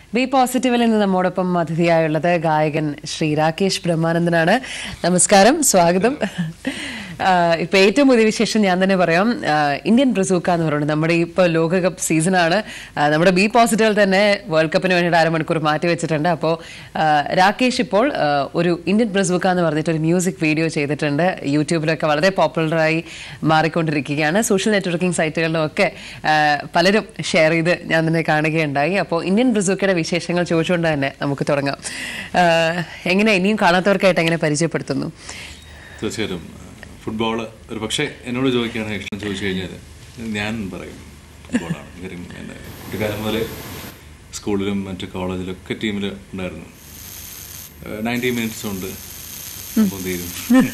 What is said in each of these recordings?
B പോസിറ്റീവിൽ നിന്ന് നമ്മോടൊപ്പം അതിഥിയായുള്ളത് ഗായകൻ ശ്രീ രാകേഷ് ബ്രഹ്മാനന്ദനാണ് നമസ്കാരം സ്വാഗതം ആഹ് ഇപ്പൊ ഏറ്റവും പുതിയ വിശേഷം ഞാൻ തന്നെ പറയാം ആഹ് ഇന്ത്യൻ ബ്രസൂക്ക എന്ന് പറയുന്നത് നമ്മുടെ ഇപ്പോൾ ലോകകപ്പ് സീസണാണ് ആഹ് നമ്മുടെ ബി പോസിറ്റീവിൽ തന്നെ വേൾഡ് കപ്പിന് വേണ്ടിയിട്ട് അരമണിക്കൂർ മാറ്റി വെച്ചിട്ടുണ്ട് അപ്പോൾ രാകേഷ് ഇപ്പോൾ ആഹ് ഒരു ഇന്ത്യൻ ബ്രസൂക്ക എന്ന് പറഞ്ഞിട്ട് ഒരു മ്യൂസിക് വീഡിയോ ചെയ്തിട്ടുണ്ട് യൂട്യൂബിലൊക്കെ വളരെ പോപ്പുലറായി മാറിക്കൊണ്ടിരിക്കുകയാണ് സോഷ്യൽ നെറ്റ്വർക്കിംഗ് സൈറ്റുകളിലും ഒക്കെ ആഹ് പലരും ഷെയർ ചെയ്ത് ഞാൻ തന്നെ കാണുകയുണ്ടായി അപ്പോൾ ഇന്ത്യൻ ബ്രസൂക്കയുടെ വിശേഷങ്ങൾ ചോദിച്ചുകൊണ്ട് തന്നെ നമുക്ക് തുടങ്ങാം ആഹ് എങ്ങനെ ഇനിയും കാണാത്തവർക്കായിട്ട് എങ്ങനെ പരിചയപ്പെടുത്തുന്നു തീർച്ചയായിട്ടും ഫുട്ബോൾ ഒരു പക്ഷേ എന്നോട് ചോദിക്കുകയാണ് ഇഷ്ടം ചോദിച്ചു കഴിഞ്ഞാൽ ഞാൻ പറയും ഫുട്ബോളാണ് കാര്യം എൻ്റെ കുട്ടിക്കാലം മുതൽ സ്കൂളിലും മറ്റ് കോളേജിലൊക്കെ ടീമിൽ ഉണ്ടായിരുന്നു നയൻറ്റി മിനിറ്റ്സ് കൊണ്ട് സംഭവം തീരും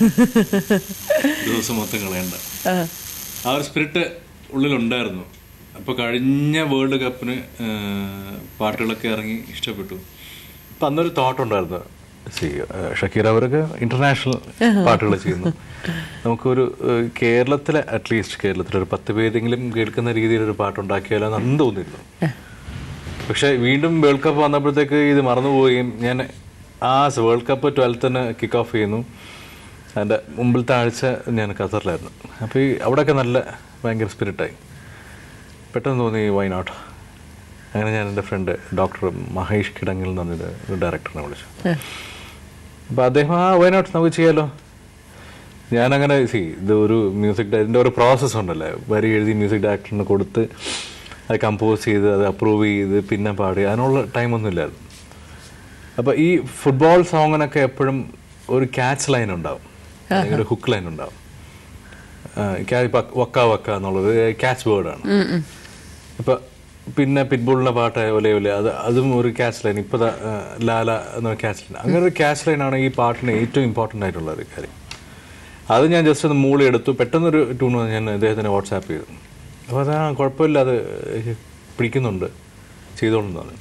ഒരു ദിവസം മൊത്തം കളയണ്ട ആ ഒരു സ്പിരിറ്റ് ഉള്ളിലുണ്ടായിരുന്നു അപ്പോൾ കഴിഞ്ഞ വേൾഡ് കപ്പിന് പാട്ടുകളൊക്കെ ഇറങ്ങി ഇഷ്ടപ്പെട്ടു അപ്പം അന്നൊരു തോട്ട് ഉണ്ടായിരുന്നു See, ഏഹ് ഷക്കീർ അവരൊക്കെ ഇന്റർനാഷണൽ പാട്ടുകൾ ചെയ്യുന്നു നമുക്കൊരു ഏഹ് കേരളത്തിലെ അറ്റ്ലീസ്റ്റ് കേരളത്തിലെ ഒരു പത്ത് പേരെങ്കിലും കേൾക്കുന്ന രീതിയിൽ ഒരു പാട്ടുണ്ടാക്കിയാലോ എന്ന് അന്ന് തോന്നിയിരുന്നു പക്ഷെ വീണ്ടും വേൾഡ് കപ്പ് വന്നപ്പോഴത്തേക്ക് ഇത് മറന്നുപോവുകയും ഞാൻ ആ വേൾഡ് കപ്പ് ട്വൽത്തിന് കിക്ക് ഓഫ് ചെയ്യുന്നു അതിൻ്റെ മുമ്പിലത്തെ ആഴ്ച ഞാൻ ഖത്തറിലായിരുന്നു അപ്പോൾ ഈ അവിടെയൊക്കെ നല്ല ഭയങ്കര സ്പിരിറ്റായി പെട്ടെന്ന് തോന്നി വൈ നോട്ട് അങ്ങനെ ഞാൻ എൻ്റെ ഫ്രണ്ട് ഡോക്ടർ മഹേഷ് കിടങ്ങിൽ എന്ന് പറഞ്ഞൊരു ഒരു ഡയറക്ടറിനെ വിളിച്ചു അപ്പോൾ അദ്ദേഹം ആ വൈ നോട്ട് നമുക്ക് ചെയ്യാലോ ഞാനങ്ങനെ സി ഇത് ഒരു മ്യൂസിക് ഇതിൻ്റെ ഒരു പ്രോസസ്സ് ഉണ്ടല്ലേ വരി എഴുതി മ്യൂസിക് ഡയറക്ടറിന് കൊടുത്ത് അത് കമ്പോസ് ചെയ്ത് അത് അപ്രൂവ് ചെയ്ത് പിന്നെ പാടി അതിനുള്ള ടൈമൊന്നും ഇല്ലായിരുന്നു അപ്പോൾ ഈ ഫുട്ബോൾ സോങ്ങിനൊക്കെ എപ്പോഴും ഒരു ക്യാച്ച് ലൈൻ ഉണ്ടാവും അല്ലെങ്കിൽ ഒരു ഹുക്ക് ലൈൻ ഉണ്ടാവും ആ, ക്യാ- ഇപ്പൊ വക്ക വക്ക എന്നുള്ളത് ക്യാച്ച് വേർഡാണ് ഇപ്പൊ പിന്നെ പിറ്റ്ബുളിന്റെ പാട്ട് ഒലേ ഒലേ അത് അതും ഒരു ക്യാച്ച് ലൈൻ ഇപ്പൊ ദാ, ആ, ലാല എന്ന ക്യാച്ച് ലൈൻ അങ്ങനെ ഒരു ക്യാച്ച് ലൈനാണ് ഈ പാട്ടിന് ഏറ്റവും ഇമ്പോർട്ടൻ്റ് ആയിട്ടുള്ള ഒരു കാര്യം അത് ഞാൻ ജസ്റ്റ് ഒന്ന് മൂളി എടുത്തു പെട്ടെന്നൊരു ട്യൂൺ ഞാൻ അദ്ദേഹത്തിന് വാട്സാപ്പ് ചെയ്തു അപ്പോൾ അതാ കുഴപ്പമില്ല അത് പിടിക്കുന്നുണ്ട് ചെയ്തോളെന്ന് പറഞ്ഞു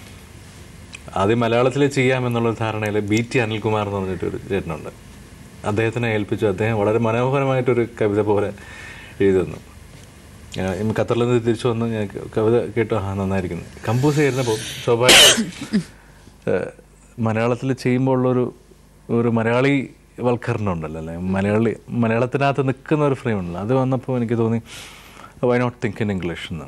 ആദ്യം മലയാളത്തിൽ ചെയ്യാമെന്നുള്ള ധാരണയിൽ ബി ടി അനിൽകുമാർ എന്ന് പറഞ്ഞിട്ട് ഒരു ചേട്ടനുണ്ട് അദ്ദേഹത്തിനെ ഏൽപ്പിച്ചു അദ്ദേഹം വളരെ മനോഹരമായിട്ടൊരു കവിത പോലെ എഴുതി തന്നു ഞാൻ ഖത്തറിൽ നിന്ന് തിരിച്ചു വന്ന് ഞാൻ കവിത കേട്ടു ആ നന്നായിരിക്കുന്നു കമ്പോസ് ചെയ്യുന്നപ്പോൾ സ്വാഭാവികം മലയാളത്തിൽ ചെയ്യുമ്പോൾ ഉള്ളൊരു ഒരു മലയാളി വൽക്കരണം ഉണ്ടല്ലോ അല്ലേ മലയാളി മലയാളത്തിനകത്ത് നിൽക്കുന്ന ഒരു ഫ്രെയിം ഉണ്ടല്ലോ അത് വന്നപ്പോൾ എനിക്ക് തോന്നി why not think in English എന്ന്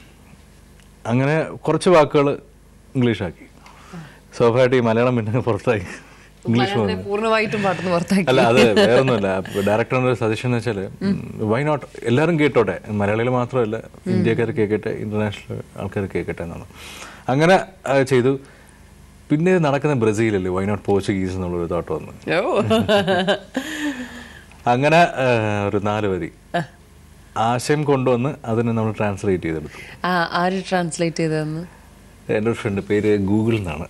അങ്ങനെ കുറച്ച് വാക്കുകൾ ഇംഗ്ലീഷാക്കി സ്വാഭാവികമായിട്ട് ഈ മലയാളം പിന്നെ പുറത്തായി ഇംഗ്ലീഷ് വന്നു പൂർണ്ണമായിട്ടും പാട്ടൊന്ന് പുറത്താക്കി അല്ല അത് വേറൊന്നുമല്ല ഡയറക്ടറിന്റെ ഒരു സജഷൻ എന്ന് വെച്ചാൽ വൈ നോട്ട് എല്ലാവരും കേട്ടോട്ടെ മലയാളികൾ മാത്രമല്ല ഇന്ത്യക്കാർ കേൾക്കട്ടെ ഇന്റർനാഷണൽ ആൾക്കാർ കേൾക്കട്ടെ എന്നാണ് അങ്ങനെ ആ, ചെയ്തു പിന്നെ ഇത് നടക്കുന്ന ബ്രസീലല്ലേ വൈ നോട്ട് പോർച്ചുഗീസ് എന്നുള്ളൊരു തോട്ട് വന്നു ഓ അങ്ങനെ ആ, ഒരു നാല് വരി ആശയം കൊണ്ടുവന്ന് അതിനെ നമ്മൾ ട്രാൻസ്ലേറ്റ് ചെയ്തെടുത്തു ആ, ആര് ട്രാൻസ്ലേറ്റ് ചെയ്തതെന്ന് എൻ്റെ ഒരു ഫ്രണ്ട് പേര് ഗൂഗിൾ എന്നാണ്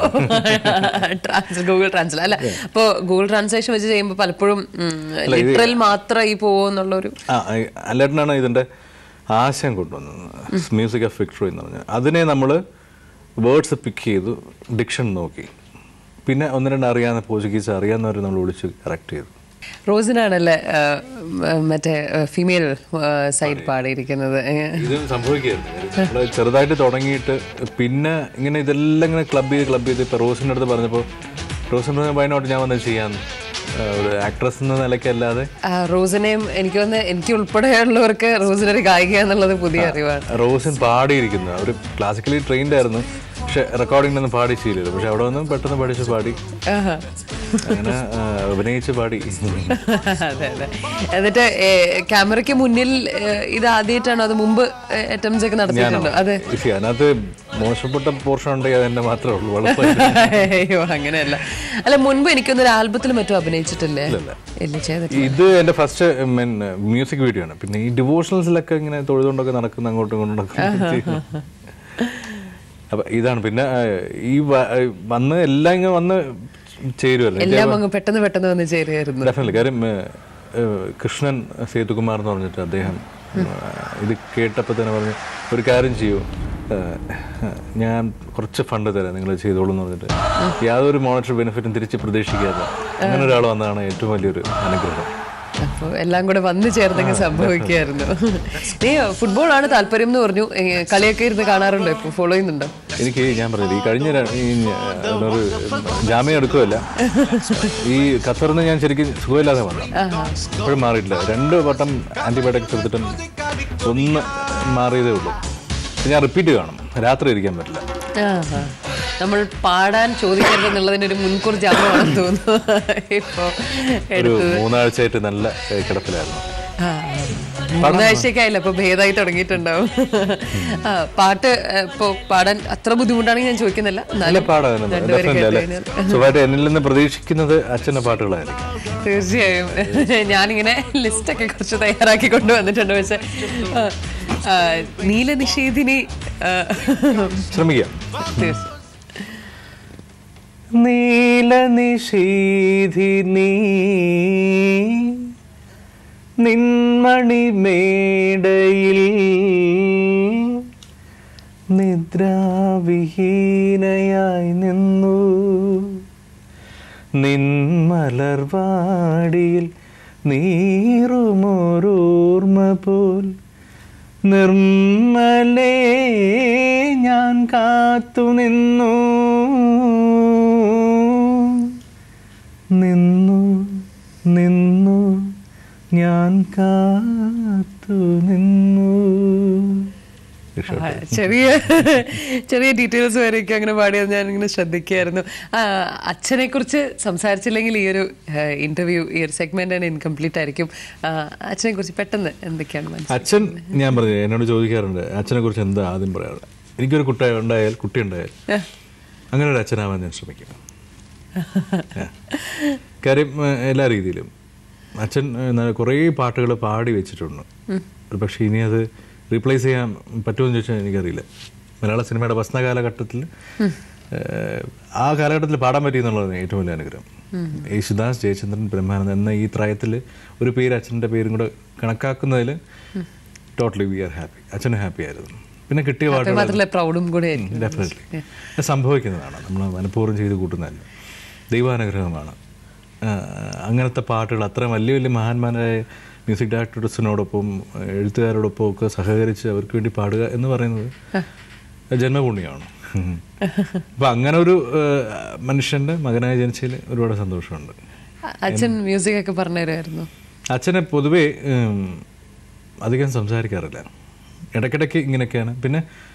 ഗൂഗിൾ ട്രാൻസ്ലേറ്റ് അല്ല അപ്പോ ഗൂഗിൾ ട്രാൻസ്ലേഷൻ വെച്ച് ചെയ്യുമ്പോൾ പലപ്പോഴും ലിറ്ററൽ മാത്രം ഈ പോകുന്നുള്ളൊരു ആ അല്ലേട്ടനാണ് ഇതിൻ്റെ ആശയം കൊണ്ടുവന്നത് മ്യൂസിക് ഓഫ് വിക്ടറി എന്ന് പറഞ്ഞാൽ അതിനെ നമ്മൾ വേർഡ്സ് പിക്ക് ചെയ്തു ഡിക്ഷൻ നോക്കി പിന്നെ ഒന്ന് രണ്ട് അറിയാവുന്ന പോർച്ചുഗീസ് അറിയാവുന്നവർ നമ്മൾ വിളിച്ച് കറക്റ്റ് ചെയ്തു റോസിനാണല്ലേ ആ, ഉം, മറ്റേ ഫീമെയിൽ സൈഡ് പാടിയിരിക്കുന്നത് ഏ, ഇത് സംഭവിക്കുകയായിരുന്നു നമ്മൾ ചെറുതായിട്ട് തുടങ്ങിയിട്ട് പിന്നെ ഇങ്ങനെ ഇതെല്ലാം ഇങ്ങനെ ക്ലബ് ചെയ്ത് ക്ലബ് ചെയ്ത് ഇപ്പോൾ റോസിൻ്റെ അടുത്ത് പറഞ്ഞപ്പോൾ റോസിൻ പറഞ്ഞ വയനാട്ട് ഞാൻ വന്നത് ചെയ്യാമെന്ന് ആ, ഒരു ആക്ട്രസ് എന്ന നിലയ്ക്കല്ലാതെ ആ, റോസിനെയും എനിക്ക് തോന്നുന്നു എനിക്ക് ഉൾപ്പെടെയുള്ളവർക്ക് റോസിനൊരു ഗായിക എന്നുള്ളത് പുതിയ അറിവാണ് റോസിൻ പാടിയിരിക്കുന്നത് അവർ ക്ലാസിക്കലി ട്രെയിൻഡ് ആയിരുന്നു പക്ഷെ റെക്കോർഡിങ്ങിനൊന്നും പാടി ശീലമില്ല പക്ഷെ അവിടെ വന്ന് പെട്ടെന്ന് പഠിച്ച് പാടി ആഹാ. അങ്ങനെ ആ, അഭിനയിച്ച് പാടി അതെ അതെ എന്നിട്ട് ഏ, ക്യാമറയ്ക്ക് മുന്നിൽ ഏ, ഇത് ആദ്യമായിട്ടാണോ അത് മുമ്പ് അറ്റംപ്റ്റ്സ് ഒക്കെ നടത്തിയിട്ടുണ്ടോ അതെ ഇസി, അതിനകത്ത് മോശപ്പെട്ട പോർഷൻ ഉണ്ടെങ്കിൽ അതെന്നെ മാത്രമേ ഉള്ളൂ വളരെ അയ്യോ അങ്ങനെയല്ല അല്ല മുൻപ് എനിക്കൊന്നൊരു ആൽബത്തിൽ മറ്റും അഭിനയിച്ചിട്ടില്ലേ ഇല്ല ചെയ്തിട്ടില്ല ഇത് എൻ്റെ ഫസ്റ്റ് മീൻ മ്യൂസിക് വീഡിയോ ആണ് പിന്നെ ഈ ഡിവോഷണൽസിലൊക്കെ ഇങ്ങനെ തൊഴുതുകൊണ്ടൊക്കെ നടക്കുന്ന അങ്ങോട്ടും ഇങ്ങോട്ടും നടക്കുന്ന അപ്പൊ ഇതാണ് പിന്നെ ആ, ഈ വ- വന്ന് എല്ലാം ഇങ്ങനെ വന്ന് ചേരുമല്ലോ എല്ലാം അങ്ങ് പെട്ടെന്ന് പെട്ടെന്ന് വന്ന് ചേരുമായിരുന്നു ഡെഫിനറ്റ്ലി കാര്യം ഏഹ്, ഏഹ്, കൃഷ്ണൻ സേതുകുമാർ എന്ന് പറഞ്ഞിട്ട് അദ്ദേഹം ഏഹ്, ഇത് കേട്ടപ്പോൾ തന്നെ പറഞ്ഞു ഒരു കാര്യം ചെയ്യൂ ഏഹ്, ഞാൻ കുറച്ച് ഫണ്ട് തരാം നിങ്ങൾ ചെയ്തോളൂ എന്ന് പറഞ്ഞിട്ട് യാതൊരു മോണിറ്ററി ബെനിഫിറ്റും തിരിച്ച് പ്രതീക്ഷിക്കാതെ അങ്ങനെ ഒരാൾ വന്നതാണ് ഏറ്റവും വലിയൊരു അനുഗ്രഹം അപ്പോൾ എല്ലാം കൂടെ വന്നു ചേർന്നങ്ങ് സംഭവിക്കുകയായിരുന്നു നീ ഫുട്ബോളാണ് താല്പര്യം എന്ന് പറഞ്ഞു ഏ, കളിയൊക്കെ ഇരുന്ന് കാണാറുണ്ടോ ഇപ്പോൾ ഫോളോ ചെയ്യുന്നുണ്ടോ എനിക്ക് ഞാൻ പറഞ്ഞില്ല ഈ കഴിഞ്ഞ ര- ഈ ഞ- ഒരു ജാമ്യം എടുക്കുകയല്ല ഈ ഖത്തറിൽ നിന്ന് ഞാൻ ശരിക്കും സുഖമില്ലാതെ വന്നു ഇപ്പോഴും മാറിയിട്ടില്ല രണ്ട് വട്ടം ആന്റിബയോട്ടിക്സ് എടുത്തിട്ടും ഒന്ന് മാറിയതേ ഉള്ളൂ ഞാൻ റിപ്പീറ്റ് കാണും രാത്രി ഇരിക്കാൻ പറ്റില്ല ആഹാ. നമ്മൾ പാടാൻ ചോദിക്കരുത് എന്നുള്ളതിന് ഒരു മുൻകൂർ ജാമ്യമാണെന്ന് തോന്നുന്നു ഇപ്പോ ഒരു മൂന്നാഴ്ചയായിട്ട് നല്ല ഏഹ്, കിടപ്പിലായിരുന്നു മൂന്നാഴ്ചയൊക്കെ ആയില്ല അപ്പൊ ഭേദമായി തുടങ്ങിയിട്ടുണ്ടാവും ആ, പാട്ട് ഏ, ഇപ്പൊ പാടാൻ അത്ര ബുദ്ധിമുട്ടാണെങ്കിൽ ഞാൻ ചോദിക്കുന്നില്ല നല്ല എന്നാലും പാടായിരുന്നു രണ്ടുപേരും ഡെഫിനറ്റ്ലി അല്ലേ കേട്ടുകഴിഞ്ഞാൽ. സുഖമായിട്ട് എന്നിൽ നിന്ന് പ്രതീക്ഷിക്കുന്നത് അച്ഛൻ്റെ പാട്ടുകളായിരിക്കും തീർച്ചയായും ഞാനിങ്ങനെ ലിസ്റ്റൊക്കെ കുറച്ച് തയ്യാറാക്കി കൊണ്ടുവന്നിട്ടുണ്ട് പക്ഷെ ആ, ആ, നീലനിഷേധിനി ആ, ശ്രമിക്കാം തീർച്ച- നീലനിഷീധിനി നിന്മണിമേടയിൽ നിദ്രാവിഹീനയായി നിന്നു നിന്മലർവാടിയിൽ നീറുമോരോർമ്മ പോൽ നിർമ്മലേ ഞാൻ കാത്തു നിന്നു നിന്നു നിന്നു ഞാൻ കാത്തു നിന്നു ആ, ചെറിയ ചെറിയ ഡീറ്റെയിൽസ് വരെയൊക്കെ അങ്ങനെ പാടിയത് ഞാൻ ഇങ്ങനെ ശ്രദ്ധിക്കുകയായിരുന്നു അച്ഛനെ കുറിച്ച് സംസാരിച്ചില്ലെങ്കിൽ ഈ ഒരു ഇന്റർവ്യൂ ഈ ഒരു സെഗ്മെന്റ് തന്നെ ഇൻകംപ്ലീറ്റ് ആയിരിക്കും അച്ഛനെ കുറിച്ച് പെട്ടെന്ന് എന്തൊക്കെയാണ് മനസ്സിലായത് അച്ഛൻ ഞാൻ പറഞ്ഞു എന്നോട് ചോദിക്കാറുണ്ട് അച്ഛനെ കുറിച്ച് എന്താ ആദ്യം പറയാറ് എനിക്കൊരു കുട്ടി ഉണ്ടായാൽ കുട്ടി ഉണ്ടായാൽ അങ്ങനെ ഒരു അച്ഛനാവാൻ ഞാൻ ശ്രമിക്കും ആ. കാര്യം ഏഹ്, എല്ലാ രീതിയിലും അച്ഛൻ ഏഹ്, കുറേ പാട്ടുകൾ പാടി വെച്ചിട്ടുണ്ട് ഒരു പക്ഷേ ഇനി അത് റീപ്ലേസ് ചെയ്യാൻ പറ്റുമെന്ന് ചോദിച്ചാൽ എനിക്കറിയില്ല മലയാള സിനിമയുടെ ഭസ്ന കാലഘട്ടത്തിൽ ഏഹ്, ആ കാലഘട്ടത്തിൽ പാടാൻ പറ്റി എന്നുള്ളതാണ് ഏറ്റവും വലിയ അനുഗ്രഹം യേശുദാസ് ജയചന്ദ്രൻ ബ്രഹ്മാനന്ദൻ എന്ന ഈ ത്രയത്തിൽ ഒരു പേര് അച്ഛൻ്റെ പേരും കൂടെ കണക്കാക്കുന്നതിൽ ടോട്ടലി വി ആർ ഹാപ്പി അച്ഛനും ഹാപ്പി ആയിരുന്നു പിന്നെ കിട്ടിയ പാട്ടുകൾ മാത്രമല്ല പ്രൗഡും കൂടെ ആയിരിക്കും ഡെഫിനറ്റ്ലി അത് സംഭവിക്കുന്നതാണ് നമ്മൾ മനഃപൂർവ്വം ചെയ്ത് കൂട്ടുന്നതല്ല ദൈവാനുഗ്രഹമാണ് ആ, അങ്ങനത്തെ പാട്ടുകൾ അത്ര വലിയ വലിയ മഹാന്മാരായ മ്യൂസിക് ഡയറക്ടേഴ്സിനോടൊപ്പം എഴുത്തുകാരോടൊപ്പം ഒക്കെ സഹകരിച്ച് അവർക്ക് വേണ്ടി പാടുക എന്ന് പറയുന്നത് ജന്മപുണ്യമാണ് അപ്പം അങ്ങനെ ഒരു ആ, മനുഷ്യൻ്റെ മകനായി ജനിച്ചതിൽ ഒരുപാട് സന്തോഷമുണ്ട് അ- അച്ഛൻ മ്യൂസിക് ഒക്കെ പറഞ്ഞു തരുമായിരുന്നു അച്ഛനെ പൊതുവേ ഉം, അധികം സംസാരിക്കാറില്ല ഇടയ്ക്കിടയ്ക്ക് ഇങ്ങനെയൊക്കെയാണ് പിന്നെ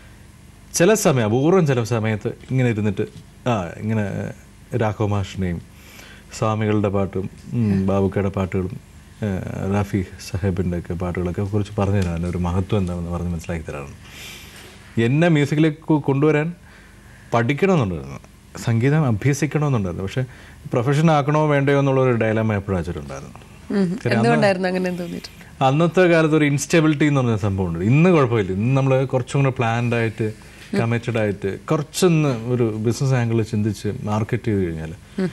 ചില സമയം അപൂർവം ചില സമയത്ത് ഇങ്ങനെ ഇരുന്നിട്ട് ആ ഇങ്ങനെ രാഘവ മാഷിൻ്റെയും സ്വാമികളുടെ പാട്ടും ഉം, ബാബുക്കയുടെ പാട്ടുകളും ആ, റാഫി സാഹേബിൻ്റെ ഒക്കെ പാട്ടുകളൊക്കെ കുറിച്ച് പറഞ്ഞു തരാൻ ഒരു മഹത്വം എന്താണെന്ന് പറഞ്ഞ് മനസ്സിലാക്കി തരാറുണ്ട് എന്നെ മ്യൂസിക്കിലേക്ക് കൊണ്ടുവരാൻ പഠിക്കണമെന്നുണ്ടായിരുന്നു സംഗീതം അഭ്യസിക്കണമെന്നുണ്ടായിരുന്നു പക്ഷേ പ്രൊഫഷൻ ആക്കണോ വേണ്ടയോ എന്നുള്ളൊരു ഡയലാമ എപ്പോഴും അച്ഛനുണ്ടായിരുന്നു ഉം. എന്തുകൊണ്ടായിരുന്നു അങ്ങനെ തോന്നിയിട്ടുണ്ട് അന്നത്തെ കാലത്ത് ഒരു ഇൻസ്റ്റെബിലിറ്റി എന്ന് പറഞ്ഞ സംഭവമുണ്ട് ഇന്ന് കുഴപ്പമില്ല ഇന്ന് നമ്മൾ കുറച്ചും കൂടെ പ്ലാൻഡ് ആയിട്ട് കമ്മിറ്റഡ് ആയിട്ട് കുറച്ചൊന്ന് ഒരു ബിസിനസ് ആംഗിളിൽ ചിന്തിച്ച് മാർക്കറ്റ് ചെയ്ത് കഴിഞ്ഞാൽ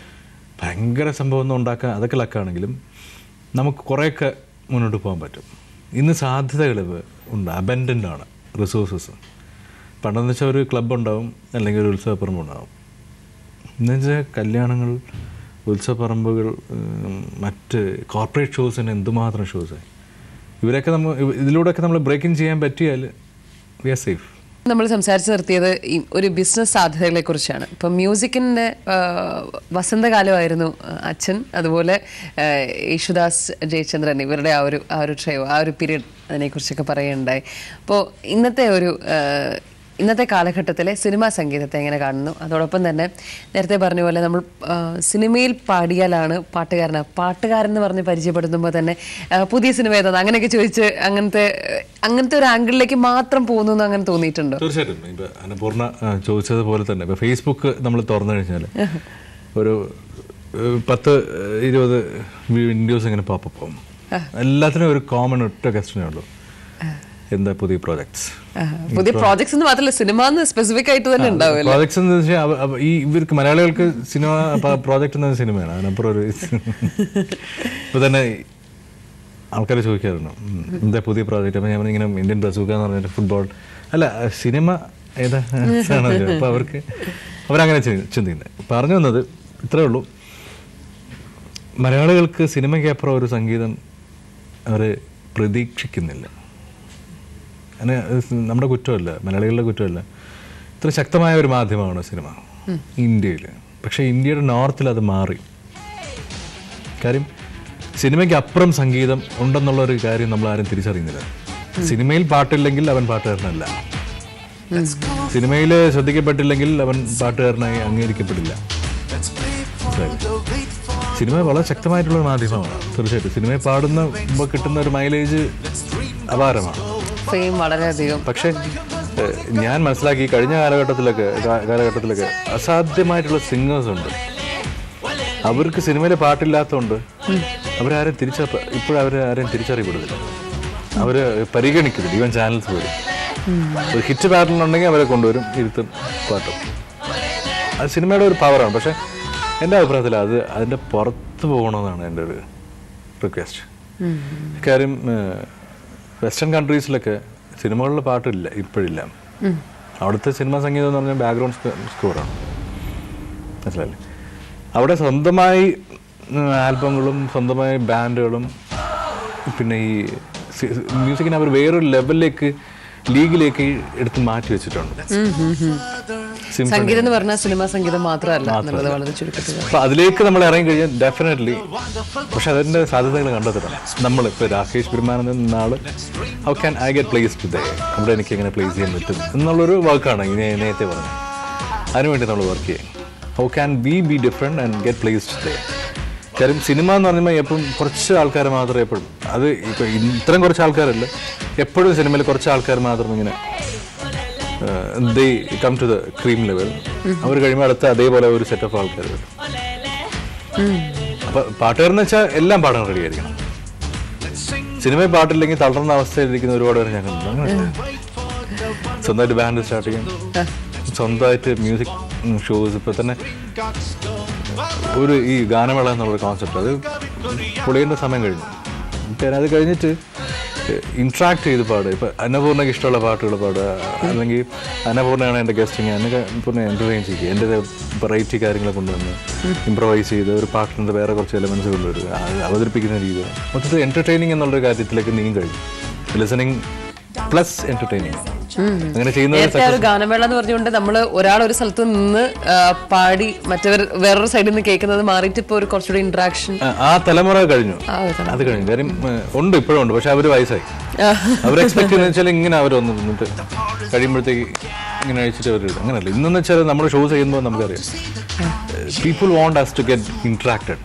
ഭയങ്കര സംഭവം ഒന്നും ഉണ്ടാക്കാൻ അതൊക്കെ ലക്കാണെങ്കിലും നമുക്ക് കുറേയൊക്കെ മുന്നോട്ട് പോകാൻ പറ്റും ഇന്ന് സാധ്യതകൾ ഉണ്ട് അബൻഡൻ്റ് ആണ് റിസോഴ്സസ് പണ്ടെന്ന് വെച്ചാൽ ഒരു ക്ലബ്ബ് ഉണ്ടാവും അല്ലെങ്കിൽ ഒരു ഉത്സവപ്പറമ്പ് ഉണ്ടാവും എന്ന് വെച്ചാൽ കല്യാണങ്ങൾ ഉത്സവപ്പറമ്പുകൾ ഉം, മറ്റ് കോർപ്പറേറ്റ് ഷോസിന് എന്തുമാത്രം ഷോസായി ഇവരൊക്കെ നമ്മൾ ഇതിലൂടെയൊക്കെ നമ്മൾ ബ്രേക്കിംഗ് ചെയ്യാൻ പറ്റിയാൽ വി ആർ സേഫ് നമ്മൾ സംസാരിച്ച് നിർത്തിയത് ഈ ഒരു ബിസിനസ് സാധ്യതകളെ കുറിച്ചാണ് ഇപ്പം മ്യൂസിക്കിൻ്റെ വസന്തകാലമായിരുന്നു ആ, അച്ഛൻ അതുപോലെ ആ, യേശുദാസ് ജയചന്ദ്രൻ ഇവരുടെ ആ ഒരു ആ ഒരു ട്രയോ ആ ഒരു പീരീഡ് അതിനെക്കുറിച്ചൊക്കെ പറയുകയുണ്ടായി അപ്പോൾ ഇന്നത്തെ ഒരു ആ, ഇന്നത്തെ കാലഘട്ടത്തിലെ സിനിമാ സംഗീതത്തെ എങ്ങനെ കാണുന്നു അതോടൊപ്പം തന്നെ നേരത്തെ പറഞ്ഞ പോലെ നമ്മൾ ആ, സിനിമയിൽ പാടിയാലാണ് പാട്ടുകാരന് പാട്ടുകാരൻ എന്ന് പറഞ്ഞ് പരിചയപ്പെടുത്തുമ്പോൾ തന്നെ ആ, പുതിയ സിനിമ ഏതാണ് അങ്ങനെയൊക്കെ ചോദിച്ച് അങ്ങനത്തെ അങ്ങനത്തെ ഒരു ആംഗിളിലേക്ക് മാത്രം പോകുന്നു എന്ന് അങ്ങനെ തോന്നിയിട്ടുണ്ടോ തീർച്ചയായിട്ടും ഇപ്പം അന്നപൂർണ്ണ ആ, ചോദിച്ചതുപോലെ തന്നെ ഇപ്പം ഫേസ്ബുക്ക് നമ്മൾ തുറന്നു കഴിഞ്ഞാൽ ഒരു ഏഹ്, പത്ത് ഏഹ്, ഇരുപത് വീഡിയോസ് ഇങ്ങനെ പോപ്പപ്പ് പോകും എല്ലാത്തിനും ഒരു കോമൺ ഒറ്റ ക്വസ്റ്റനേ ഉള്ളൂ എന്താ പുതിയ പ്രോജക്ട്സ് ആ, പുതിയ പ്രോജക്ട്സ് എന്ന് മാത്രമല്ല സിനിമ എന്ന് സ്പെസിഫിക് ആയിട്ട് തന്നെ ഉണ്ടാവും പ്രോജക്ട്സ് എന്ന് വെച്ചാൽ അവ- അവ- ഈ ഇവർക്ക് മലയാളികൾക്ക് സിനിമ പ്രോജക്റ്റ് എന്ന സിനിമയാണ് അതിനപ്പുറം ഒരു ഇപ്പൊ തന്നെ ആൾക്കാർ ചോദിക്കാറുണ്ട് ഉം, എന്താ പുതിയ പ്രോജക്റ്റ് അപ്പം ഞാൻ ഇങ്ങനെ ഇന്ത്യൻ ബസൂക്ക എന്ന് പറഞ്ഞിട്ട് ഫുട്ബോൾ അല്ല സിനിമ ഏതാ ആണല്ലോ അപ്പോൾ അവർക്ക് അവരങ്ങനെ ചി- ചിന്തിക്കുന്നത് പറഞ്ഞു വന്നത് ഇത്രേ ഉള്ളൂ മലയാളികൾക്ക് സിനിമയ്ക്ക് അപ്പുറം ഒരു സംഗീതം അവർ പ്രതീക്ഷിക്കുന്നില്ല അതിന് നമ്മുടെ കുറ്റമല്ല മലയാളികളുടെ കുറ്റമല്ല ഇത്ര ശക്തമായ ഒരു മാധ്യമമാണ് സിനിമ ഇന്ത്യയിൽ പക്ഷേ ഇന്ത്യയുടെ നോർത്തിൽ അത് മാറി കാര്യം സിനിമയ്ക്ക് അപ്പുറം സംഗീതം ഉണ്ടെന്നുള്ള ഒരു കാര്യം നമ്മൾ ആരും തിരിച്ചറിയുന്നില്ല സിനിമയിൽ പാട്ടില്ലെങ്കിൽ അവൻ പാട്ടുകാരനല്ല സിനിമയിൽ ശ്രദ്ധിക്കപ്പെട്ടില്ലെങ്കിൽ അവൻ പാട്ടുകാരനായി അംഗീകരിക്കപ്പെടില്ല മനസ്സിലായില്ലേ? സിനിമ വളരെ ശക്തമായിട്ടുള്ള ഒരു മാധ്യമമാണ് തീർച്ചയായിട്ടും സിനിമയിൽ പാടുന്ന കിട്ടുന്ന ഒരു മൈലേജ് അപാരമാണ് ഫെയിം വളരെയധികം പക്ഷേ ഏഹ്, ഞാൻ മനസ്സിലാക്കി കഴിഞ്ഞ കാലഘട്ടത്തിലൊക്കെ കാ- കാലഘട്ടത്തിലൊക്കെ അസാധ്യമായിട്ടുള്ള സിംഗേഴ്സ് ഉണ്ട് അവർക്ക് സിനിമയിൽ പാട്ടില്ലാത്തതുകൊണ്ട് അവരാരും തിരിച്ച ഇപ്പോഴും അവർ ആരെയും തിരിച്ചറിയപ്പെടുന്നില്ല അവർ പരിഗണിക്കുന്നില്ല ഈവൻ ചാനൽസ് പോലും ഒരു ഹിറ്റ് പാട്ടിലുണ്ടെങ്കിൽ അവരെ കൊണ്ടുവരും ഇരുത്തും പാട്ടും അത് സിനിമയുടെ ഒരു പവറാണ് പക്ഷേ എൻ്റെ അഭിപ്രായത്തിൽ അത് അതിൻ്റെ പുറത്ത് പോകണമെന്നാണ് എൻ്റെ ഒരു റിക്വസ്റ്റ് കാര്യം വെസ്റ്റേൺ കൺട്രീസിലൊക്കെ സിനിമകളിൽ പാട്ടില്ല ഇപ്പോഴില്ല അവിടുത്തെ സിനിമാ സംഗീതം എന്ന് പറഞ്ഞാൽ ബാക്ക്ഗ്രൗണ്ട് സ്കോറാണ് മനസ്സിലായില്ലേ അവിടെ സ്വന്തമായി ആൽബങ്ങളും സ്വന്തമായി ബാൻഡുകളും പിന്നെ ഈ മ്യൂസിക്കിനെ അവർ വേറൊരു ലെവലിലേക്ക് ലീഗിലേക്ക് എടുത്ത് മാറ്റി വെച്ചിട്ടുണ്ട് Symphony. സംഗീതം എന്ന് പറഞ്ഞാൽ സിനിമാ സംഗീതം മാത്രമല്ല എന്നുള്ളത് വളരെ ചുരുക്കത്തിൽ അപ്പൊ അതിലേക്ക് നമ്മൾ ഇറങ്ങി കഴിഞ്ഞാൽ ഡെഫിനറ്റ്ലി പക്ഷെ അതിന്റെ സാധ്യതകൾ കണ്ടെത്തണം നമ്മൾ ഇപ്പൊ രാകേഷ് പെരുമാനന്ദൻ നാള് how can I get place to they അവിടെ എനിക്ക് എങ്ങനെ പ്ലേസ് ചെയ്യാൻ പറ്റും എന്നുള്ളൊരു വർക്കാണ് ഇനി നേരത്തെ പറഞ്ഞത് അതിനുവേണ്ടി നമ്മൾ വർക്ക് ചെയ്യും how can be be different and get place to they കാര്യം സിനിമ എന്ന് പറയുമ്പോൾ എപ്പോഴും കുറച്ച് ആൾക്കാർ മാത്രമേ എപ്പോഴും അത് ഇപ്പൊ ഇത്രയും കുറച്ച് ആൾക്കാരല്ല എപ്പോഴും സിനിമയിൽ കുറച്ച് ആൾക്കാർ മാത്രം ഇങ്ങനെ they come to the cream level അവർ കഴിയുമ്പോൾ അടുത്ത അതേപോലെ ഒരു സെറ്റ് ഓഫ് ആൾക്കാർ വരും അപ്പൊ പാട്ടുകാരെന്ന് വെച്ചാൽ എല്ലാം പാടാൻ റെഡി ആയിരിക്കണം സിനിമയിൽ പാട്ടില്ലെങ്കിൽ തളർന്ന അവസ്ഥയിലിരിക്കുന്ന ഒരുപാട് പേര് ഞാൻ കണ്ടിട്ടുണ്ട് അങ്ങനെ സ്വന്തമായിട്ട് ബാൻഡ് സ്റ്റാർട്ട് ചെയ്യും സ്വന്തമായിട്ട് മ്യൂസിക് ഷോസ് ഇപ്പൊ തന്നെ ഒരു ഈ ഗാനമേള എന്നുള്ള കോൺസെപ്റ്റ് അത് പൊളിയേണ്ട സമയം കഴിഞ്ഞു പിന്നെ അത് കഴിഞ്ഞിട്ട് ഇൻട്രാക്ട് ചെയ്ത് പാടുക ഇപ്പൊ അന്നപൂർണ്ണയ്ക്ക് ഇഷ്ടമുള്ള പാട്ടുകൾ പാടുക അല്ലെങ്കിൽ അന്നപൂർണ്ണയാണ് എൻ്റെ ഗസ്റ്റിങ് അന്നപൂർണ്ണ എൻ്റർടൈൻ ചെയ്യുക എൻ്റെ വെറൈറ്റി കാര്യങ്ങളെ കൊണ്ടുവന്ന് ഇമ്പ്രവൈസ് ചെയ്ത് ഒരു പാട്ടിൻ്റെ വേറെ കുറച്ച് എലമെൻസ് കൊണ്ടുവരിക അത് അവതരിപ്പിക്കുന്ന രീതി മൊത്തത്തിൽ എൻ്റർടൈനിങ് എന്നുള്ളൊരു കാര്യത്തിലേക്ക് നീങ്ങി കഴിഞ്ഞു ലിസണിങ് പ്ലസ് എൻ്റർടൈനിങ് അങ്ങനെ ചെയ്യുന്നത് നേരത്തെ ആ ഒരു ഗാനമേള എന്ന് പറഞ്ഞുകൊണ്ട് നമ്മൾ ഒരാൾ ഒരു സ്ഥലത്ത് നിന്ന് ആ, പാടി മറ്റവർ വേറൊരു സൈഡിൽ നിന്ന് കേൾക്കുന്നത് മാറിയിട്ട് ഇപ്പോൾ ഒരു കുറച്ചുകൂടി ഇന്ററാക്ഷൻ ആ, ആ തലമുറ കഴിഞ്ഞു ആ ഒരു തലമുറ. അത് കഴിഞ്ഞു കാര്യം ഏ, ഉണ്ട് ഇപ്പോഴും ഉണ്ട് പക്ഷെ അവർ വയസ്സായി അവർ എക്സ്പെക്ട് ചെയ്യുന്നത് വെച്ചാൽ ഇങ്ങനെ അവർ വന്ന് നിന്നിട്ട് കഴിയുമ്പോഴത്തേക്ക് ഇങ്ങനെ അഴിച്ചിട്ട് അവർ അങ്ങനെയല്ല ഇന്നെന്ന് വെച്ചാൽ നമ്മൾ ഷോസ് ചെയ്യുമ്പോൾ നമുക്കറിയാം people want us to get interacted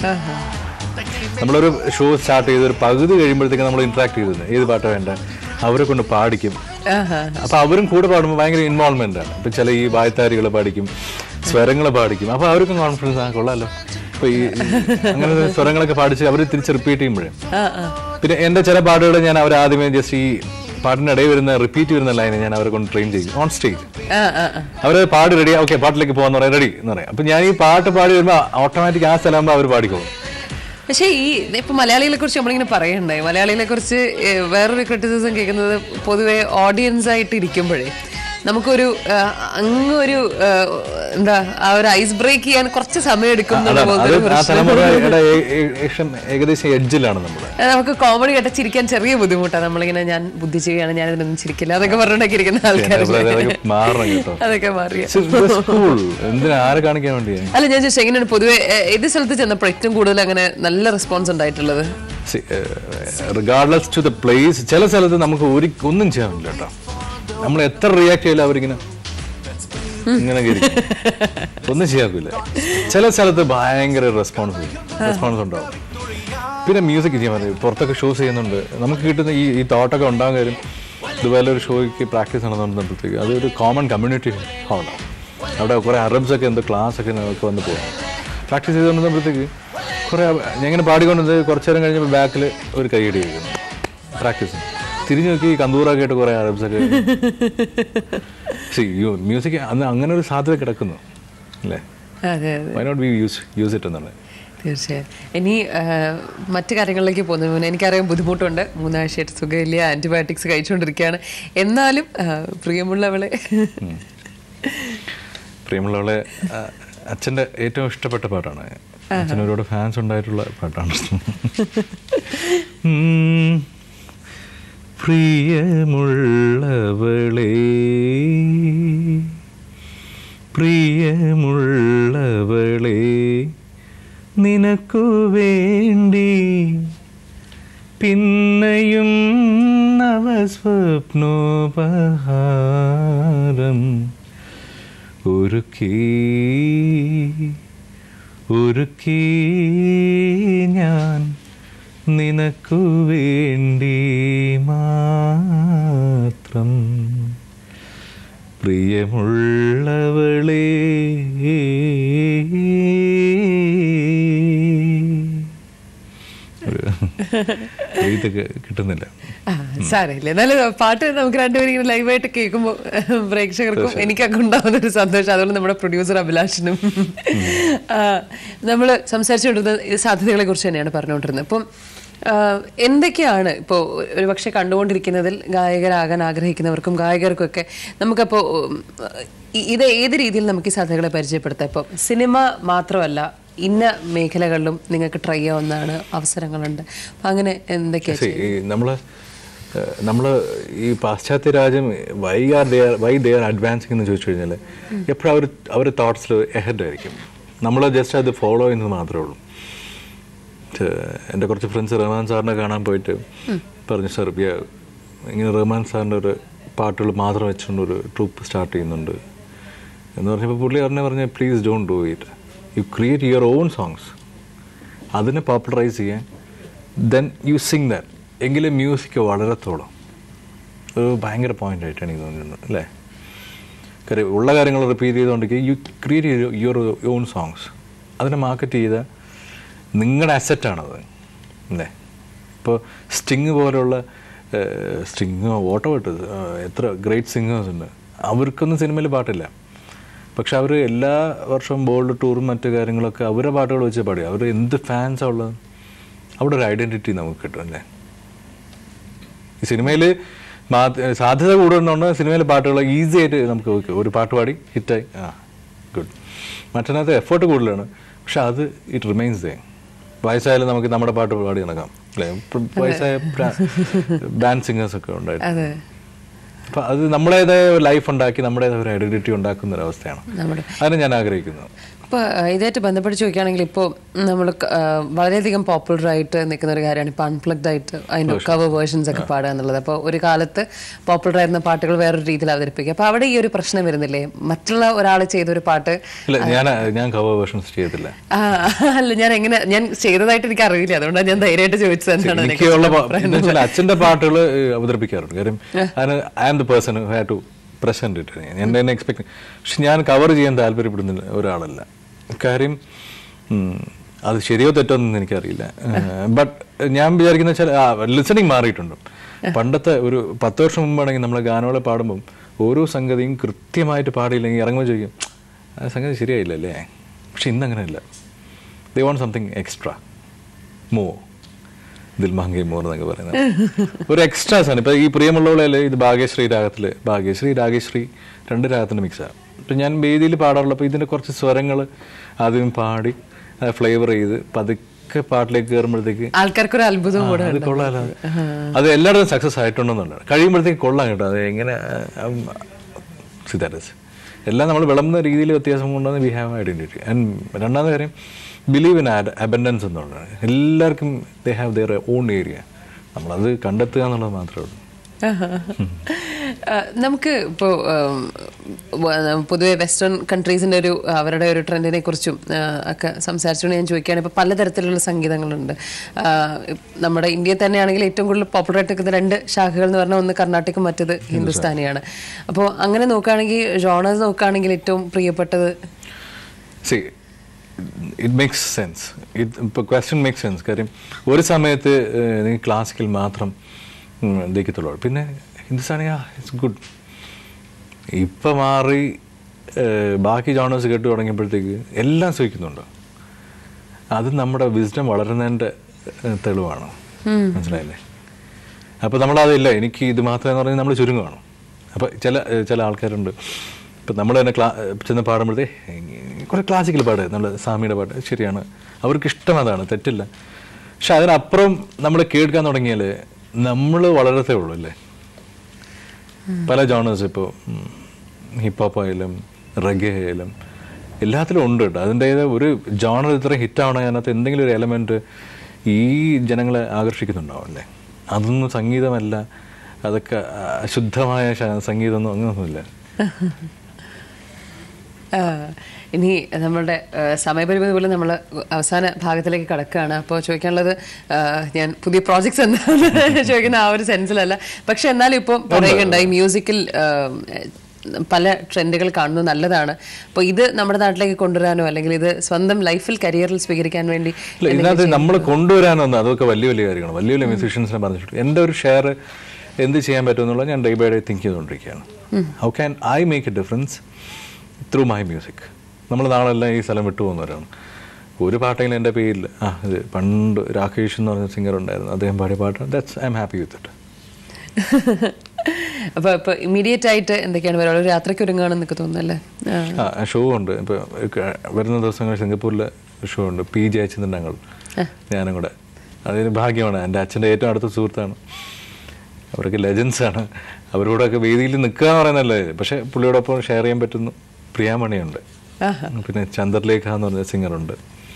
നമ്മളൊരു ഷോ സ്റ്റാർട്ട് ചെയ്ത് ഒരു പകുതി കഴിയുമ്പോഴത്തേക്ക് നമ്മൾ ഇൻട്രാക്ട് ചെയ്തത് ഏത് പാട്ടാണ് വേണ്ട അവരെ കൊണ്ട് പാടിക്കും അപ്പൊ അവരും കൂടെ പാടുമ്പോൾ ഭയങ്കര ഇൻവോൾവ്മെന്റ് ആണ് ഇപ്പൊ ചില ഈ വായ്ത്താരികൾ പാടിക്കും സ്വരങ്ങൾ പാടിക്കും അപ്പൊ അവർക്കും കോൺഫിഡൻസ് ആ കൊള്ളാലോ ഇപ്പൊ ഈ അങ്ങനെ സ്വരങ്ങളൊക്കെ പാടിച്ച് അവർ തിരിച്ച് റിപ്പീറ്റ് ചെയ്യുമ്പോഴേ പിന്നെ എന്റെ ചില പാട്ടുകൾ ഞാൻ അവർ ആദ്യമേ ജസ്റ്റ് ഈ പാട്ടിന്റെ ഇടയിൽ വരുന്ന റിപ്പീറ്റ് വരുന്ന ലൈനെ ഞാൻ അവരെ കൊണ്ട് ട്രെയിൻ ചെയ്യും ഓൺ സ്റ്റേജ് അവര് പാടി റെഡി ഓക്കെ പാട്ടിലേക്ക് പോകാന്ന് പറയാം റെഡി എന്ന് പറയാം അപ്പൊ ഞാൻ ഈ പാട്ട് പാടി വരുമ്പോൾ ഓട്ടോമാറ്റിക് ആ സ്ഥലമാകുമ്പോൾ അവർ പാടിക്കോളും പക്ഷേ ഈ ഇപ്പൊ മലയാളികളെ കുറിച്ച് നമ്മളിങ്ങനെ പറയണ്ടായി മലയാളികളെ കുറിച്ച് ഏഹ്, വേറൊരു ക്രിറ്റിസിസം കേൾക്കുന്നത് പൊതുവെ ഓഡിയൻസ് ആയിട്ട് ഇരിക്കുമ്പോഴേ നമുക്കൊരു ഏഹ്, അങ്ങ് ഒരു ഏഹ്, എന്താ ആ ഒരു ഐസ് ബ്രേക്ക് ചെയ്യാൻ കുറച്ച് സമയം എടുക്കും എന്നുള്ള അതാണ് പോലത്തെ അത് ഒരു ആ പ്രശ്നം. തലമുറയുടെ ഏ- ഏ- ഏകദേശം ഏകദേശം എഡ്ജിലാണ് നമ്മൾ അത് നമുക്ക് കോമഡി കേട്ട ചിരിക്കാൻ ചെറിയ ബുദ്ധിമുട്ടാണ് നമ്മളിങ്ങനെ ഞാൻ ബുദ്ധിജീവിയാണ് ഞാൻ ഇതിനൊന്നും ചിരിക്കില്ല അതൊക്കെ പറഞ്ഞിട്ടൊക്കെ ഇരിക്കുന്ന ആൾക്കാർ അതൊക്കെ മാറണം കേട്ടോ അതൊക്കെ മാറിയ സ്കൂൾ എന്തിനാ ആരെ കാണിക്കാൻ വേണ്ടിയാ അല്ല ഞാൻ ചോദിച്ചു എങ്ങനെയാണ് പൊതുവെ ഏഹ്, ഏത് സ്ഥലത്ത് ചെന്നപ്പോൾ ഏറ്റവും കൂടുതൽ അങ്ങനെ നല്ല റെസ്പോൺസ് ഉണ്ടായിട്ടുള്ളത് റിഗാർഡ്ലെസ് ടു ദ പ്ലേസ് ചില സ്ഥലത്ത് നമുക്ക് ഒരു ഒന്നും ചെയ്യാൻ പറ്റില്ല കേട്ടോ നമ്മൾ എത്ര റിയാക്ട് ചെയ്യില്ല അവരിങ്ങനെ ഇങ്ങനെ ഇരിക്കും. ഒന്നും ചെയ്യാക്കില്ല ചില സ്ഥലത്ത് ഭയങ്കര റെസ്പോൺസ് റെസ്പോൺസ് ഉണ്ടാവും പിന്നെ മ്യൂസിക് ചെയ്യാൻ പറ്റും പുറത്തൊക്കെ ഷോസ് ചെയ്യുന്നുണ്ട് നമുക്ക് കിട്ടുന്ന ഈ ഈ തോട്ടൊക്കെ ഉണ്ടാകാൻ കാര്യം ഇതുപോലെ ഒരു ഷോയ്ക്ക് പ്രാക്ടീസ് നടന്നുകൊണ്ടിരുന്നപ്പോഴത്തേക്ക് അതൊരു കോമൺ കമ്മ്യൂണിറ്റി ഹാളാണ് അവിടെ കുറേ അറബ്സ് ഒക്കെ എന്തോ ക്ലാസ് ഒക്കെ നമുക്ക് വന്ന് പോകും പ്രാക്ടീസ് ചെയ്തുകൊണ്ടിരുന്നപ്പോഴത്തേക്ക് കുറേ ഞാൻ ഇങ്ങനെ പാടിക്കൊണ്ടത് കുറച്ച് നേരം കഴിഞ്ഞപ്പോൾ ബാക്കിൽ ഒരു കൈയടി കേൾക്കുന്നു പ്രാക്ടീസ് തിരിഞ്ഞു നോക്കി കന്തൂറൊക്കെ ആയിട്ട് കുറേ അറബ്സ് ഒക്കെ മ്യൂസിക് അന്ന് അങ്ങനെ ഒരു സാധ്യത കിടക്കുന്നു അല്ലേ അതെ അതെ why not be use use it എന്നുള്ളത് തീർച്ചയായും ഇനി ആ, മറ്റു കാര്യങ്ങളിലേക്ക് പോകുന്നതിന് മുന്നേ എനിക്കറിയാം ബുദ്ധിമുട്ടുണ്ട് മൂന്നാഴ്ചയായിട്ട് സുഖമില്ല ആന്റിബയോട്ടിക്സ് കഴിച്ചുകൊണ്ടിരിക്കുകയാണ് എന്നാലും ആ, പ്രിയമുള്ളവളെ പ്രിയമുള്ളവളെ ആ, അച്ഛൻ്റെ ഏറ്റവും ഇഷ്ടപ്പെട്ട പാട്ടാണ് അച്ഛന് ഒരുപാട് ഫാൻസ് ഉണ്ടായിട്ടുള്ള പാട്ടാണ് ഉം, പ്രിയമുള്ളവളേ പ്രിയമുള്ളവളേ നിനക്കു വേണ്ടി പിന്നെയും നവസ്വപ്നോപഹാരം ഒരുക്കി ഒരുക്കി ഞാൻ നിനക്കു വേണ്ടി മാത്രം പ്രിയമുള്ളവളേ എഴുത്തൊക്കെ കിട്ടുന്നില്ല ആ, സാരമില്ല എന്നാലും പാട്ട് നമുക്ക് രണ്ടുപേരും ഇങ്ങനെ ലൈവായിട്ട് കേൾക്കുമ്പോൾ പ്രേക്ഷകർക്കും എനിക്കൊക്കെ ഉണ്ടാവുന്ന ഒരു സന്തോഷം അതുപോലെ നമ്മുടെ പ്രൊഡ്യൂസർ അഭിലാഷിനും നമ്മൾ സംസാരിച്ചുകൊണ്ടിരുന്നത് ഈ സാധ്യതകളെ കുറിച്ച് തന്നെയാണ് പറഞ്ഞുകൊണ്ടിരുന്നത് അപ്പം ആ, എന്തൊക്കെയാണ് ഇപ്പോൾ ഒരു പക്ഷെ കണ്ടുകൊണ്ടിരിക്കുന്നതിൽ ഗായകരാകാൻ ആഗ്രഹിക്കുന്നവർക്കും ഗായകർക്കും ഒക്കെ നമുക്കപ്പോൾ ഉം, ഇ- ഇത് ഏത് രീതിയിൽ നമുക്ക് ഈ സാധ്യതകളെ പരിചയപ്പെടുത്താം ഇപ്പോൾ സിനിമ മാത്രമല്ല ഇന്ന മേഖലകളിലും നിങ്ങൾക്ക് ട്രൈ ചെയ്യാവുന്നതാണ് അവസരങ്ങളുണ്ട് അപ്പം അങ്ങനെ എന്തൊക്കെയാണ് See, ഈ നമ്മള് ഏഹ്, നമ്മള് ഈ പാശ്ചാത്യ രാജ്യം why are they why they are advancing എന്ന് ചോദിച്ചു കഴിഞ്ഞാൽ എപ്പോഴും അവർ അവർ തോട്ട്സിൽ എഹഡ് ആയിരിക്കും നമ്മൾ ജസ്റ്റ് അത് ഫോളോ ചെയ്യുന്നത് മാത്രമേ ഉള്ളൂ ഛെ, എൻ്റെ കുറച്ച് ഫ്രണ്ട്സ് റഹ്മാൻ സാറിനെ കാണാൻ പോയിട്ട് പറഞ്ഞു സാർ യാ, ഇങ്ങനെ റഹ്മാൻ സാറിൻ്റെ ഒരു പാട്ടുകൾ മാത്രം വെച്ചുകൊണ്ട് ഒരു ട്രൂപ്പ് സ്റ്റാർട്ട് ചെയ്യുന്നുണ്ട് എന്ന് പറഞ്ഞപ്പോൾ പുള്ളി പറഞ്ഞ പറഞ്ഞ please don't do it you create your own songs അതിനെ പോപ്പുലറൈസ് ചെയ്യാൻ ദെൻ യു സിങ് ദാറ്റ് എങ്കിലും മ്യൂസിക് വളരത്തോളം ഒരു ഭയങ്കര പോയിന്റ് ആയിട്ടാണ് എനിക്ക് തോന്നുന്നത് അല്ലേ കാര്യം ഉള്ള കാര്യങ്ങൾ റിപ്പീറ്റ് ചെയ്തുകൊണ്ടിരിക്കുക you create your own songs അതിനെ മാർക്കറ്റ് ചെയ്ത നിങ്ങളുടെ അസറ്റാണത് അല്ലേ ഇപ്പോൾ സ്റ്റിങ് പോലുള്ള സ്റ്റിങ്ങോ ഓട്ടോ ഇട്ടത് എത്ര ഗ്രേറ്റ് സിംഗേഴ്സ് ഉണ്ട് അവർക്കൊന്നും സിനിമയിൽ പാട്ടില്ല പക്ഷെ അവർ എല്ലാ വർഷവും ബോൾഡ് ടൂറും മറ്റു കാര്യങ്ങളൊക്കെ അവരുടെ പാട്ടുകൾ വെച്ച് പാടി അവർ എന്ത് ഫാൻസാണ് ഉള്ളത് അവിടെ ഒരു ഐഡൻറ്റിറ്റി നമുക്ക് കിട്ടും അല്ലേ ഈ സിനിമയിൽ സാധ്യത കൂടുതലുണ്ട് സിനിമയിലെ പാട്ടുകൾ ഈസി ആയിട്ട് നമുക്ക് വെക്കും ഒരു പാട്ട് പാടി ഹിറ്റായി ആ ഗുഡ് മറ്റതിനകത്ത് എഫേർട്ട് കൂടുതലാണ് പക്ഷെ അത് ഇറ്റ് റിമൈൻസ് ദേ വയസ്സായാലും നമുക്ക് നമ്മുടെ പാട്ട് പാടി നടക്കാം അല്ലേ ഇപ്പം വയസ്സായ ബാൻഡ് സിംഗേഴ്സ് ഒക്കെ ഉണ്ടായിട്ട് അതെ അപ്പം അത് നമ്മുടേതായ ലൈഫ് ഉണ്ടാക്കി നമ്മുടേതായ ഒരു ഐഡന്റിറ്റി ഉണ്ടാക്കുന്ന ഒരു അവസ്ഥയാണ് നമ്മുടെ അതിന് ഞാൻ ആഗ്രഹിക്കുന്നത് ഇപ്പോൾ ഇതായിട്ട് ബന്ധപ്പെട്ട് ചോദിക്കുകയാണെങ്കിൽ ഇപ്പോൾ നമ്മൾ വളരെയധികം പോപ്പുലർ ആയിട്ട് നിൽക്കുന്ന ഒരു കാര്യമാണ് ഇപ്പോൾ അൺപ്ലഗ്ഡ് ആയിട്ട് അതിൻ്റെ കവർ വേർഷൻസ് ഒക്കെ പാടുക എന്നുള്ളത് അപ്പോൾ ഒരു കാലത്ത് പോപ്പുലർ ആയിരുന്ന പാട്ടുകൾ വേറൊരു രീതിയിൽ അവതരിപ്പിക്കുക അപ്പോൾ അവിടെ ഈ ഒരു പ്രശ്നം വരുന്നില്ലേ മറ്റുള്ള ഒരാൾ ചെയ്തൊരു പാട്ട് ഇല്ല ഞാൻ ഞാൻ കവർ വേർഷൻസ് ചെയ്തില്ല ആ, അല്ല ഞാൻ എങ്ങനെ ഞാൻ ചെയ്തതായിട്ട് എനിക്ക് അറിയില്ല അതുകൊണ്ടാണ് ഞാൻ ധൈര്യമായിട്ട് ചോദിച്ചത് എന്താണ് അതിനെക്കുറിച്ച് എനിക്കുള്ള പാ- എന്ന് വെച്ചാൽ അച്ഛൻ്റെ പാട്ടുകൾ അവതരിപ്പിക്കാറുണ്ട് കാര്യം അതിന് I am the person has to present it ഞാൻ എന്നെ എക്സ്പെക്ട് പക്ഷെ ഞാൻ കവർ ചെയ്യാൻ താല്പര്യപ്പെടുന്ന ഒരാളല്ല കാര്യം ഉം, അത് ശരിയോ തെറ്റോ എന്ന് എനിക്കറിയില്ല ബട്ട് ഞാൻ വിചാരിക്കുന്ന വെച്ചാൽ ആ ലിസണിങ് മാറിയിട്ടുണ്ട് പണ്ടത്തെ ഒരു പത്ത് വർഷം മുമ്പാണെങ്കിൽ നമ്മൾ ഗാനങ്ങളെ പാടുമ്പം ഓരോ സംഗതിയും കൃത്യമായിട്ട് പാടിയില്ലെങ്കിൽ ഇറങ്ങുമ്പോൾ ചോദിക്കും ആ സംഗതി ശരിയായില്ലല്ലേ പക്ഷെ ഇന്ന് അങ്ങനെയല്ല ദേ വോണ്ട് സംതിങ് എക്സ്ട്രാ മോ ദിൽ മാങ്കി മോർ എന്നൊക്കെ പറയുന്നത് ഒരു എക്സ്ട്രാ സാധനം ഇപ്പൊ ഈ പ്രിയമുള്ളവളെ ഇത് ഭാഗ്യശ്രീ രാഗത്തില് ഭാഗ്യശ്രീ രാഗശ്രീ രണ്ട് രാഗത്തിന്റെ മിക്സാണ് ഇപ്പൊ ഞാൻ വേദിയിൽ പാടാറുള്ളപ്പോൾ ഇതിന്റെ കുറച്ച് സ്വരങ്ങൾ ആദ്യം പാടി ഫ്ലേവർ ചെയ്ത് പതുക്കെ പാട്ടിലേക്ക് കയറുമ്പോഴത്തേക്ക് ആൾക്കാർക്കൊരു അത്ഭുതം കൂടെ അത് കൊള്ളാലോ അത് എല്ലായിടത്തും സക്സസ് ആയിട്ടുണ്ടെന്നുണ്ട് കഴിയുമ്പോഴത്തേക്ക് കൊള്ളാം കേട്ടോ അത് എങ്ങനെ സിതാരസ് എല്ലാം നമ്മൾ വിളമ്പുന്ന രീതിയിൽ വ്യത്യാസം കൊണ്ടുവന്ന് വി ഹാവ് ഐഡന്റിറ്റി ആൻഡ് രണ്ടാമത്തെ കാര്യം ബിലീവ് ഇൻ അബൻഡൻസ് എന്നുള്ളതാണ് എല്ലാവർക്കും they have their own area നമ്മളത് കണ്ടെത്തുക എന്നുള്ളത് മാത്രമേ ഉള്ളൂ ആ, നമുക്ക് ഇപ്പോൾ പൊതുവെ വെസ്റ്റേൺ കൺട്രീസിൻ്റെ ഒരു അവരുടെ ഒരു ട്രെൻഡിനെ കുറിച്ചും ആ, ഒക്കെ സംസാരിച്ചുകൊണ്ട് ഞാൻ ചോദിക്കുകയാണ് ഇപ്പോൾ പലതരത്തിലുള്ള സംഗീതങ്ങളുണ്ട് ആ, നമ്മുടെ ഇന്ത്യയിൽ തന്നെയാണെങ്കിൽ ഏറ്റവും കൂടുതൽ പോപ്പുലർ ആയിട്ട് നിൽക്കുന്ന രണ്ട് ശാഖകൾ എന്ന് പറഞ്ഞാൽ ഒന്ന് കർണാടകം മറ്റത് ഹിന്ദുസ്ഥാനിയാണ് അപ്പോൾ അങ്ങനെ നോക്കുകയാണെങ്കിൽ ജോണേഴ്സ് നോക്കുകയാണെങ്കിൽ ഏറ്റവും പ്രിയപ്പെട്ടത് സി ഇറ്റ് മേക്സ് സെൻസ് ഇത് ഇപ്പോൾ ക്വസ്റ്റ്യൻ മേക്സ് സെൻസ് കാര്യം ഒരു സമയത്ത് ഏഹ്, നിങ്ങൾ ക്ലാസിക്കൽ മാത്രം ദഹിക്കത്തുള്ളൂ പിന്നെ ഹിന്ദുസ്ഥാനി ഇറ്റ്സ് ഗുഡ് ഇപ്പം മാറി ഏഹ്, ബാക്കി ജോണേഴ്സ് കേട്ട് തുടങ്ങിയപ്പോഴത്തേക്ക് എല്ലാം സ്വീക്കുന്നുണ്ട് അത് നമ്മുടെ വിസ്ഡം വളരുന്നതിൻ്റെ ഏഹ്, തെളിവാണ് മനസ്സിലായില്ലേ അപ്പോൾ നമ്മളതില്ല എനിക്ക് ഇത് മാത്രമേ പറഞ്ഞാൽ നമ്മൾ ചുരുങ്ങുകയാണ് അപ്പോൾ ചില ഏഹ്, ചില ആൾക്കാരുണ്ട് ഇപ്പം നമ്മൾ തന്നെ ക്ലാ ഏഹ്, ചെന്ന് പാടുമ്പോഴത്തേ കുറേ ക്ലാസിക്കൽ പാട്ട് നമ്മൾ സ്വാമിയുടെ പാട്ട് ശരിയാണ് അവർക്ക് ഇഷ്ടം അതാണ് തെറ്റില്ല പക്ഷെ അതിനപ്പുറം നമ്മൾ കേൾക്കാൻ തുടങ്ങിയാൽ നമ്മൾ വളരത്തേ ഉള്ളൂ അല്ലേ പല ജോണേഴ്സ് ഇപ്പോൾ ഹിപ്പ് ആയാലും റഗെ ആയാലും എല്ലാത്തിലും ഉണ്ട് കേട്ടോ അതിൻ്റെ ഒരു ജോണർ ഇത്ര ഹിറ്റാവണമെങ്കിൽ അതിനകത്ത് എന്തെങ്കിലും ഒരു എലമെൻറ്റ് ഈ ജനങ്ങളെ ആകർഷിക്കുന്നുണ്ടാവും അല്ലേ അതൊന്നും സംഗീതമല്ല അതൊക്കെ അശുദ്ധമായ ശ- സംഗീതമൊന്നും അങ്ങനെയൊന്നുമില്ല ആ, ഇനി നമ്മളുടെ ആ, സമയപരിമിതി പോലെ നമ്മൾ അവസാന ഭാഗത്തിലേക്ക് കടക്കുകയാണ് അപ്പോൾ ചോദിക്കാനുള്ളത് ആ, ഞാൻ പുതിയ പ്രോജക്ട്സ് എന്താണെന്ന് ചോദിക്കുന്ന ആ ഒരു സെൻസിലല്ല പക്ഷെ എന്നാലും ഇപ്പോൾ പറയുകയുണ്ടായി മ്യൂസിക്കിൽ ആ, പല ട്രെൻഡുകൾ കാണുന്നത് നല്ലതാണ് അപ്പോൾ ഇത് നമ്മുടെ നാട്ടിലേക്ക് കൊണ്ടുവരാനോ അല്ലെങ്കിൽ ഇത് സ്വന്തം ലൈഫിൽ കരിയറിൽ സ്വീകരിക്കാൻ വേണ്ടി ഇല്ല ഇതിനകത്ത് നമ്മൾ കൊണ്ടുവരാനൊന്നും അതൊക്കെ വലിയ വലിയ കാര്യങ്ങളാണ് വലിയ വലിയ മ്യൂസീഷ്യൻസിനെ പറഞ്ഞിട്ടുണ്ട് എൻ്റെ ഒരു ഷെയർ എന്ത് ചെയ്യാൻ പറ്റുമെന്നുള്ളത് ഞാൻ ഡേ ബൈ ഡേ തിങ്ക് ചെയ്തുകൊണ്ടിരിക്കുകയാണ് how can I make a difference through my music നമ്മൾ നാളെല്ലാം ഈ സ്ഥലം വിട്ടു പോകുന്നവരാണ് ഒരു പാട്ടെങ്കിലും എൻ്റെ പേരിൽ ആ ഇത് പണ്ട് രാകേഷ് എന്ന് പറഞ്ഞ സിംഗർ ഉണ്ടായിരുന്നു അദ്ദേഹം പാടിയ പാട്ട് that's I'm happy with it അപ്പോൾ ഇപ്പോൾ ഇമ്മീഡിയറ്റ് ആയിട്ട് എന്തൊക്കെയാണ് പറയുക ഒരു യാത്രയ്ക്ക് ഒരുങ്ങുകയാണെന്ന് എനിക്ക് തോന്നുന്നല്ലേ ആ. ആ ഷോ ഉണ്ട് ഇപ്പോൾ വരുന്ന ദിവസങ്ങളിൽ സിംഗപ്പൂരിൽ ഷോ ഉണ്ട് പി ജയചന്ദ്രൻ ഞങ്ങൾ ഞാനും കൂടെ അതിന് ഭാഗ്യമാണ് എൻ്റെ അച്ഛൻ്റെ ഏറ്റവും അടുത്ത സുഹൃത്താണ് അവരൊക്കെ ലെജൻസ് ആണ് അവരോടൊക്കെ ഒക്കെ വേദിയിൽ നിൽക്കുക എന്ന് പറയുന്നല്ലേ പക്ഷേ പുള്ളിയോടൊപ്പം ഷെയർ ചെയ്യാൻ പറ്റുന്നു പ്രിയാമണിയുണ്ട് ആഹാ. പിന്നെ ചന്ദ്രലേഖ എന്ന് പറഞ്ഞ സിംഗറുണ്ട്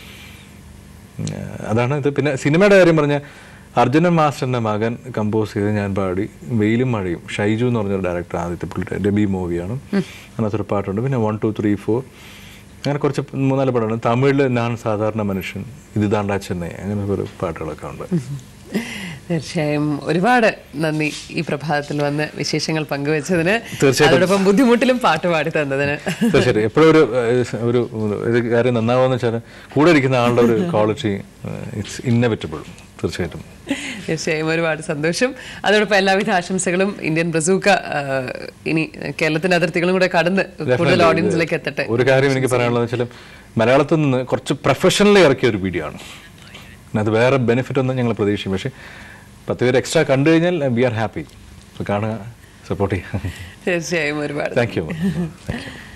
അതാണ് ഇത് പിന്നെ സിനിമയുടെ കാര്യം പറഞ്ഞാൽ അർജുനൻ മാസ്റ്ററിൻ്റെ മകൻ കമ്പോസ് ചെയ്ത് ഞാൻ പാടി വെയിലും മഴയും ഷൈജു എന്ന് പറഞ്ഞൊരു ഡയറക്ടർ ആദ്യത്തെ പുള്ളിയുടെ ഡെബി മൂവിയാണ് അതിനകത്തൊരു പാട്ടുണ്ട് പിന്നെ വൺ ടു ത്രീ ഫോർ അങ്ങനെ കുറച്ച് മൂന്നാല് പാട്ടുണ്ട് തമിഴിൽ ഞാൻ സാധാരണ മനുഷ്യൻ ഇത് താണ്ടാ ചെന്നൈ അങ്ങനെ ഒരു പാട്ടുകളൊക്കെ ഉണ്ട് തീർച്ചയായും ഒരുപാട് നന്ദി ഈ പ്രഭാതത്തിൽ വന്ന് വിശേഷങ്ങൾ പങ്കുവെച്ചതിന് തീർച്ചയായിട്ടും. അതോടൊപ്പം ബുദ്ധിമുട്ടിലും പാട്ട് പാടി തന്നതിന് തീർച്ചയായിട്ടും എപ്പോഴും ഒരു ഏഹ്, ഒരു ഒരു കാര്യം നന്നാവുമെന്ന് വെച്ചാൽ കൂടെ ഇരിക്കുന്ന ആളുടെ ഒരു ക്വാളിറ്റി ഇറ്റ്സ് ഇന്നവിറ്റബിൾ തീർച്ചയായിട്ടും തീർച്ചയായും ഒരുപാട് സന്തോഷം അതോടൊപ്പം എല്ലാവിധ ആശംസകളും ഇന്ത്യൻ ബ്രസൂക്ക ആ, ഇനി കേരളത്തിന്റെ അതിർത്തികളും കൂടെ കടന്ന് കൂടുതൽ Definitely. ഓഡിയൻസിലേക്ക് എത്തട്ടെ ഒരു കാര്യം എനിക്ക് പറയാനുള്ളത് വെച്ചാൽ മലയാളത്തിൽ നിന്ന് കുറച്ച് പ്രൊഫഷണലി ഇറക്കിയ ഒരു വീഡിയോ ആണ് പിന്നെ അത് വേറെ ബെനിഫിറ്റ് ഒന്നും ഞങ്ങൾ പ്രതീക്ഷിക്കും പക്ഷേ പത്ത് പേര് എക്സ്ട്രാ കണ്ടു കഴിഞ്ഞാൽ വി ആർ ഹാപ്പി കാണുക സപ്പോർട്ട് ചെയ്യുക തീർച്ചയായും ഒരുപാട് താങ്ക് യു താങ്ക് യു